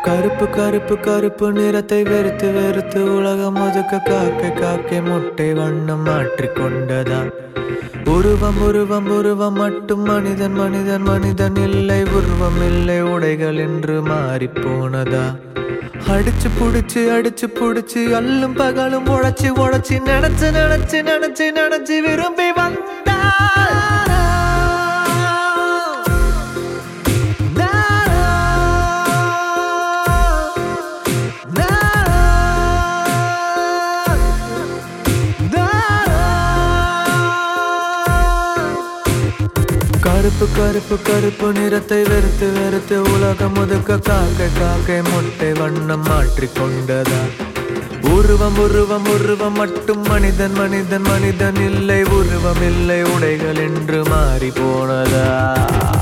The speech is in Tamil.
கருப்பு கருப்பு கருப்பு நிறத்தை வெறுத்து வெறுத்து உலகம் ஒதுக்க காக்கை காக்கை முட்டை வண்ணம் மாற்றிக் கொண்டதா உருவம் உருவம் உருவம் மட்டும் மனிதன் மனிதன் மனிதன் இல்லை உருவம் இல்லை உடைகள் என்று மாறி போனதா அடிச்சு புடிச்சு அடிச்சு புடிச்சு அல்லும் பகலும் உழைச்சு உழைச்சு நினைச்சு நினைச்சு நினைச்சு நினைச்சு விரும்பி வந்தா கருப்பு கருப்பு கருப்பு நிறத்தை வெறுத்து வெறுத்து உலகம் ஒதுக்க காக்கை காக்கை முட்டை வண்ணம் மாற்றிக் கொண்டதா உருவம் உருவம் உருவம் மட்டும் மனிதன் மனிதன் மனிதன் இல்லை உருவம் இல்லை உடைகள் என்று மாறி போனதா